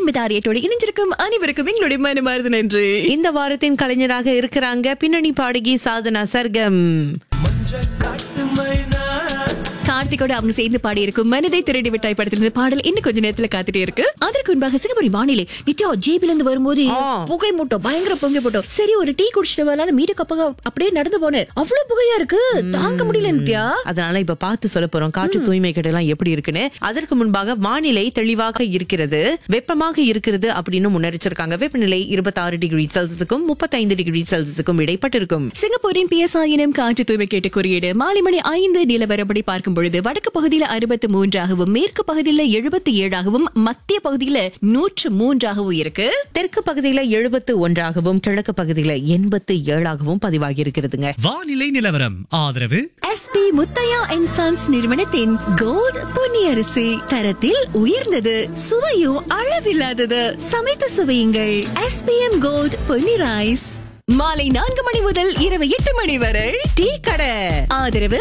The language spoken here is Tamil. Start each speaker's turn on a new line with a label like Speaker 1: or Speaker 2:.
Speaker 1: எண்பத்தி ஆறு எட்டோடு இணைஞ்சிருக்கும் அனைவருக்கும் எங்களுடைய மனமார்ந்த நன்றி
Speaker 2: இந்த வாரத்தின் கலைஞராக இருக்கிறாங்க பின்னணி பாடகி சாதனா சர்க்கம்
Speaker 1: கார்த்திகோட அவங்க சேர்ந்து பாடி இருக்கும் மனதை திருடி விட்டாய் படத்திலிருந்து பாடல் இன்னும் கொஞ்ச நேரத்துல காத்துட்டே இருக்கு அதற்கு முன்பாக சிங்கப்பூரி வானிலை நித்யா ஜேபில இருந்து வரும்போது
Speaker 2: ஆ.
Speaker 1: புகை மூட்டம் பயங்கர புகை மூட்டம் சரி ஒரு டீ குடிச்சிட்டு வரலாம் மீடு கப்பக அப்படியே நடந்து போனேன் அவ்வளவு புகையா இருக்கு தாங்க முடியல நித்யா
Speaker 2: அதனால இப்ப பார்த்து சொல்ல போறோம் காற்று தூய்மை எல்லாம் எப்படி இருக்குன்னு அதற்கு முன்பாக வானிலை தெளிவாக இருக்கிறது வெப்பமாக இருக்கிறது அப்படின்னு முன்னெச்சரிக்காங்க வெப்பநிலை இருபத்தி ஆறு டிகிரி செல்சியஸுக்கும் முப்பத்தைந்து டிகிரி செல்சியஸுக்கும் இடைப்பட்டிருக்கும்
Speaker 1: சிங்கப்பூரின் பிஎஸ்ஐ எனும் காற்று தூய்மை கேட்டு குறியீடு மாலை மணி ஐந்து நிலவரப்படி பார்க்கும் பொழுது வடக்கு பகுதியில அறுபத்தி மூன்றாகவும் மேற்கு பகுதியில எழுபத்தி ஏழாகவும் மத்திய பகுதியில நூற்று மூன்றாகவும் இருக்கு
Speaker 2: தெற்கு பகுதியில எழுபத்து ஒன்றாகவும் கிழக்கு பகுதியில எண்பத்து ஏழாகவும் பதிவாகி இருக்கிறதுங்க
Speaker 3: வானிலை நிலவரம் ஆதரவு
Speaker 1: எஸ்பி முத்தையா அண்ட் சன்ஸ் நிறுவனத்தின் கோல்ட் பொன்னியரிசி தரத்தில் உயர்ந்தது சுவையும் அளவில்லாதது சமைத்து சுவையுங்கள் எஸ்பிஎம் கோல்ட் பொன்னி ரைஸ் மாலை நான்கு மணி முதல் இரவு எட்டு மணி வரை
Speaker 2: டீ கடை
Speaker 1: ஆதரவு